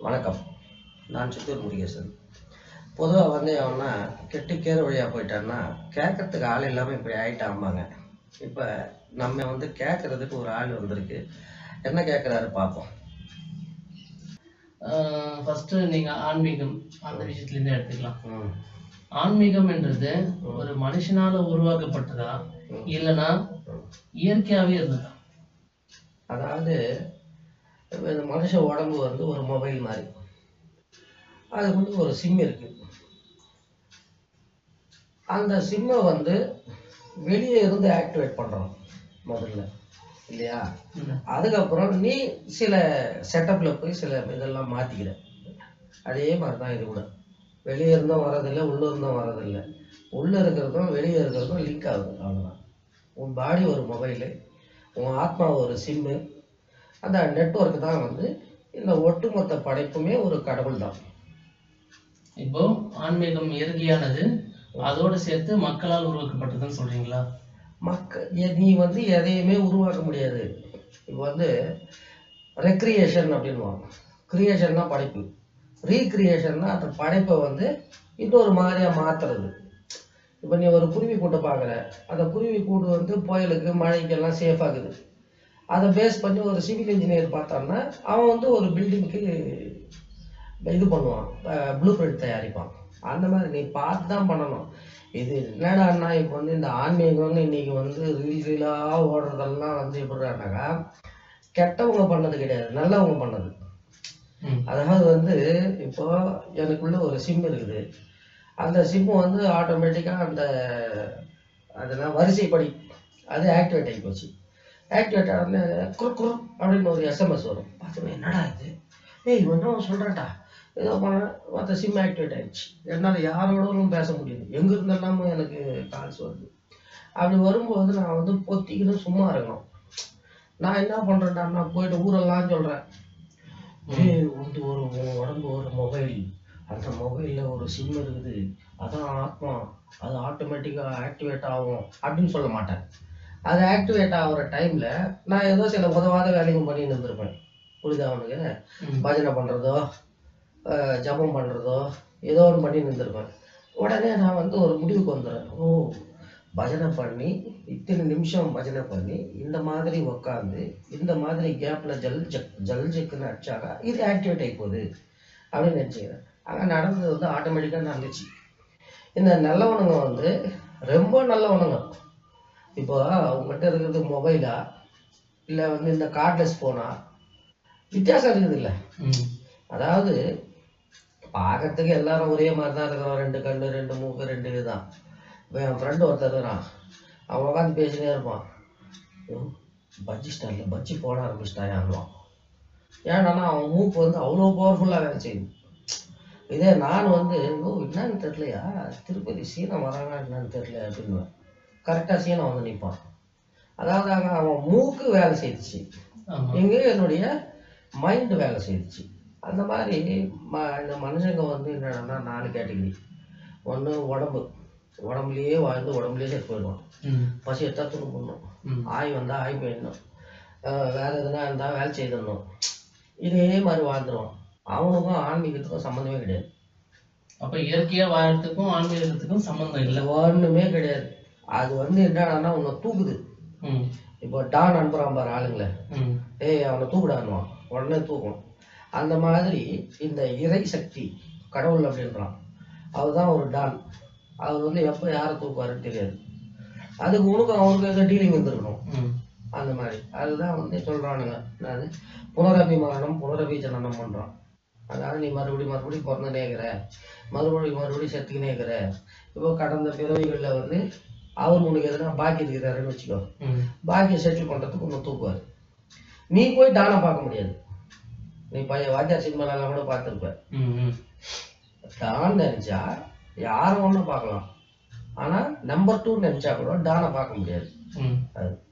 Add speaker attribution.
Speaker 1: வணக்கம் நான் சித்தூர் முருகேசன் பொதுவாக வந்து அவனா கெட்டு கேர வழியாக போயிட்டான்னா கேட்கறதுக்கு ஆள் இல்லாமல் இப்படி ஆயிட்டாம்பாங்க இப்போ நம்ம வந்து கேட்கறதுக்கு ஒரு ஆள் வந்திருக்கு என்ன கேட்குறாரு பார்ப்போம்
Speaker 2: ஃபர்ஸ்ட் நீங்க ஆன்மீகம் அந்த விஷயத்துல இருந்து எடுத்துக்கலாம்
Speaker 1: ம்
Speaker 2: ஆன்மீகம் என்றது ஒரு மனுஷனால உருவாக்கப்பட்டதா இல்லைன்னா இயற்கையாவே இருந்ததா
Speaker 1: அதாவது இப்ப இந்த மனுஷ உடம்பு வந்து ஒரு மொபைல் மாதிரி அதுக்கு வந்து ஒரு சிம் இருக்கு அந்த சிம்மை வந்து வெளியே இருந்து ஆக்டிவேட் பண்றோம் முதல்ல இல்லையா
Speaker 2: ம்.
Speaker 1: அதுக்கப்புறம் நீ சில செட்டப்ல போய் சில இதெல்லாம் மாத்திக்கிற அதே மாதிரி தான் இது கூட வெளியே இருந்தும் வர்றதில்லை உள்ள இருந்தும் வர்றதில்லை உள்ள இருக்கிறதும் வெளியே இருக்கிறதும் லிங்க் ஆகுது அவ்வளோதான் உன் பாடி ஒரு மொபைலு உன் ஆத்மா ஒரு சிம்மு அந்த நெட்வொர்க் தான் வந்து இந்த ஒட்டுமொத்த படைப்புமே ஒரு கடவுள் தான்
Speaker 2: இப்போ ஆன்மீகம் இயற்கையானது அதோட சேர்த்து மக்களால் உருவாக்கப்பட்டதுன்னு சொல்றீங்களா
Speaker 1: மக்க எ- நீ வந்து எதையுமே உருவாக்க முடியாது இப்போ வந்து ரெக்ரியேஷன் அப்படின்வாங்க கிரியேஷன்னா படைப்பு ரீக்ரியேஷன்னா அந்த படைப்பை வந்து இன்னொரு மாதிரியா மாத்துறது இப்போ நீ ஒரு குருவி கூட்டை பார்க்குற அந்த குருவி கூடு வந்து புயலுக்கு மழைக்கெல்லாம் சேஃப் ஆகுது அதை பேஸ் பண்ணி ஒரு சிவில் இன்ஜினியர் பார்த்தான்னா அவன் வந்து ஒரு பில்டிங்க்கு இது பண்ணுவான் ப்ளூ பிரிண்ட் தயாரிப்பான் அந்த மாதிரி நீ பார்த்து தான் பண்ணணும் இது என்னடான்னா இப்போ வந்து இந்த ஆன்மீகம்னு இன்னைக்கு வந்து ரீல் ரீலாக ஓடுறதெல்லாம் வந்து எப்படிறானாக்கா கெட்டவங்க பண்ணது கிடையாது நல்லவங்க பண்ணது
Speaker 2: ம்.
Speaker 1: அதாவது வந்து இப்போ எனக்குள்ள ஒரு சிம் இருக்குது அந்த சிம்மு வந்து ஆட்டோமேட்டிக்காக அந்த அதெல்லாம் வரிசைப்படி அது ஆக்டிவேட் ஆகி போச்சு ஆக்டிவேட் ஆனே குறு குறு அப்படின்னு ஒரு எஸ்எம்எஸ் வரும் பார்த்தோன்னே என்னடா இது ஏய் இவன் என்ன சொல்கிறான்டா ஏதோ பண்ண மற்ற சிம் ஆக்டிவேட் ஆயிடுச்சு என்னால் யாரோடவும் பேச முடியுது எங்கே இருந்தெல்லாமும் எனக்கு கால்ஸ் வருது அப்படி வரும்போது நான் வந்து பொத்திக்கிட்டு சும்மா இருக்கணும் நான் என்ன பண்ணுறேன்டா நான் போயிட்டு ஊரெல்லாம் சொல்கிறேன் ஏய் வந்து ஒரு உன் உடம்பு ஒரு மொபைல் அந்த மொபைலில் ஒரு சிம் இருக்குது அதான் ஆத்மா அது ஆட்டோமேட்டிக்காக ஆக்டிவேட் ஆகும் அப்படின்னு சொல்ல மாட்டேன் அது ஆக்டிவேட் ஆகிற டைமில் நான் ஏதோ சில உதவாத வேலையும் பண்ணிட்டு இருந்திருப்பேன் புரியுதா அவனுக்கு
Speaker 2: ம்.
Speaker 1: பஜனை பண்ணுறதோ ஜபம் பண்ணுறதோ ஏதோ ஒன்று பண்ணிட்டு இருந்திருப்பேன் உடனே நான் வந்து ஒரு முடிவுக்கு வந்துடுறேன் ஓ பஜனை பண்ணி இத்தனை நிமிஷம் பஜனை பண்ணி இந்த மாதிரி உக்காந்து இந்த மாதிரி கேப்பில் ஜல் ஜக் ஜல் ஜக்குன்னு அடிச்சாக்கா இது ஆக்டிவேட் ஆகி போகுது அப்படின்னு நினச்சிக்கிறேன் அங்கே நடந்தது வந்து ஆட்டோமேட்டிக்காக நடந்துச்சு இந்த நல்லவனுங்க வந்து ரொம்ப நல்லவனுங்க இப்போ உங்கள்கிட்ட இருக்கிறது மொபைலா இல்லை வந்து இந்த கார்ட்லெஸ் ஃபோனா வித்தியாசம் இருக்குது இல்லை
Speaker 2: ம்.
Speaker 1: அதாவது பார்க்கறதுக்கு எல்லாரும் ஒரே மாதிரி தான் இருக்கிறோம் ரெண்டு கண்ணு ரெண்டு மூக்கு ரெண்டு இதுதான் இப்போ என் ஃப்ரெண்டு ஒருத்தர் இருக்கிறான் அவன் உட்காந்து பேசினே இருப்பான் ஐயோ, பஜ்ஜி ஸ்டாண்டில் பஜ்ஜி போட ஆரம்பிச்சிட்டாயான்வான் ஏன்னா அவன் மூக்கு வந்து அவ்வளோ பவர்ஃபுல்லாக வேலை செய்யுது இதே நான் வந்து ஓ என்னன்னு தெரியலையா திருப்பதி சீனம் வராங்க என்னன்னு தெரியல அப்படின்னுவேன் கரெக்டாக சீனம் வந்து நிற்பான் அதாவது அங்க அவன் மூக்கு வேலை செய்துச்சு
Speaker 2: ஆமா
Speaker 1: எங்க என்னுடைய மைண்ட் வேலை செய்துச்சு அந்த மாதிரி ம இந்த மனுஷங்க வந்து என்னன்னா நாலு கேட்டகரி ஒன்று உடம்பு உடம்புலயே வாழ்ந்து உடம்புலயே செத்து போயிடுவான்
Speaker 2: ம்.
Speaker 1: பசி எடுத்தா துணி பண்ணணும்
Speaker 2: ம்.
Speaker 1: ஆய் வந்தா ஆய் போயிடணும் அஹ் வேற எதுனா இருந்தா வேலை செய்திடணும் இதே மாதிரி வாழ்ந்துருவான் அவனுக்கும் ஆன்மீகத்துக்கும் சம்மந்தமே கிடையாது
Speaker 2: அப்ப இயற்கையா வாழறதுக்கும் ஆன்மீகத்துக்கும் சம்பந்தம் இல்லை
Speaker 1: இல்லை ஒன்றுமே கிடையாது அது வந்து என்னடான்னா உன்னை தூக்குது
Speaker 2: ம்.
Speaker 1: இப்போ டான் அனுப்புறான் பாரு ஆளுங்களை
Speaker 2: ம்.
Speaker 1: ஏய் அவனை தூக்குடான்னுவான் உடனே தூக்கும் அந்த மாதிரி இந்த இறை சக்தி கடவுள் அப்படின்றான் அவர்தான் ஒரு டான் அவர் வந்து எப்போ யாரை தூக்குவாருன்னு தெரியாது அதுக்கு உனக்கும் அவனுக்கு ஏதோ டீலிங் வந்துருக்கணும்
Speaker 2: ம்.
Speaker 1: அந்த மாதிரி அதுதான் வந்து சொல்றானுங்க அதாவது புனரபி மரணம் புனரபி ஜனனம் பண்றான் அதாவது நீ மறுபடியும் மறுபடியும் பிறந்து நேக்கிற மறுபடியும் மறுபடியும் செத்துக்கினே இருக்கிற இப்போ கடந்த பிறவிகளில் வந்து அவர் உனக்கு எதுனா பாக்கி இருக்கிறாருன்னு வச்சுக்கோ
Speaker 2: ம்.
Speaker 1: பாக்கியை செட்டில் பண்ணுறதுக்கு ஒன்று தூக்குவார் நீ போய் டானை பார்க்க முடியாது நீ பையன் வாத்தியார் சினிமாலாம் கூட பார்த்துருப்ப
Speaker 2: ம். ம்.
Speaker 1: டான் நினச்சா யாரும் ஒன்றும் பார்க்கலாம் ஆனால் நம்பர் டூ நினச்சா கூட டானை பார்க்க முடியாது
Speaker 2: ம்.
Speaker 1: அது